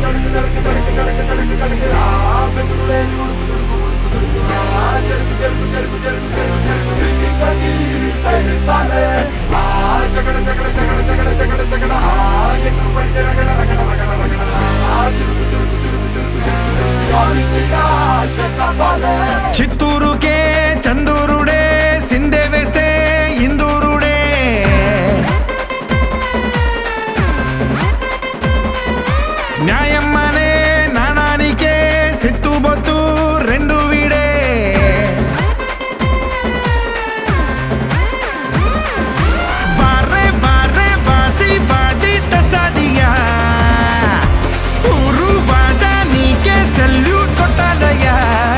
చిత్తూరుకే చందూరుడే సిందే వేస్తే ఇందూరుడే న్యాయం అనే నాణానికే సిత్తుబొత్తు రెండు వీడే వారే వారే వాసి వాడి తసాదియా ఊరు వాడ నీకే సెల్యూట్ కొట్టాలయ్యా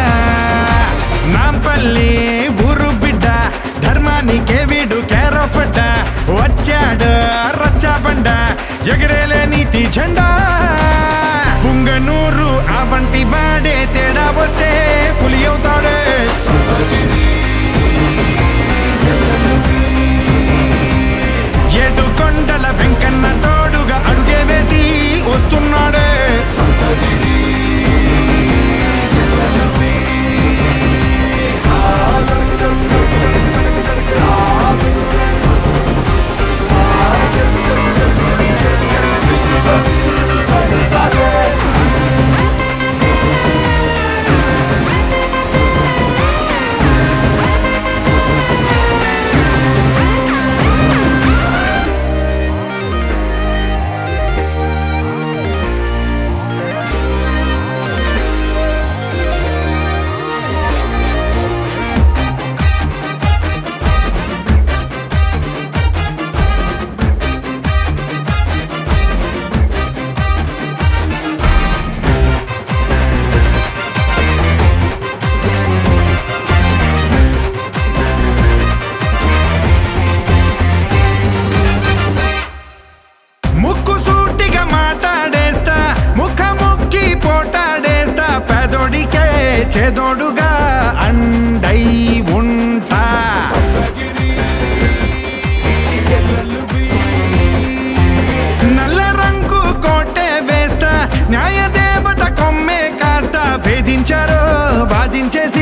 నాంపల్లి ఊరు బిడ్డ ధర్మానికే వీడు కేరఫడ్డ వచ్చాడు రచ్చాబండ ఎగరేలే నీతి జెండా పుంగనూరు ఆ వంటి వాడే తేడా వస్తే పులి అవుతాడే ఏడు కొండల వెంకన్న తోడుగా అడుగే వేసి వస్తున్నాడే ముక్కు సూటిగా మాట్లాడేస్తా ముఖ ముక్కి పోటాడేస్తా పెదోడికే చేదోడుగా అండై ఉంటా నల్ల రంగు కోటే వేస్తా న్యాయ దేవత కొమ్మే కాస్త వేధించారో వాదించేసి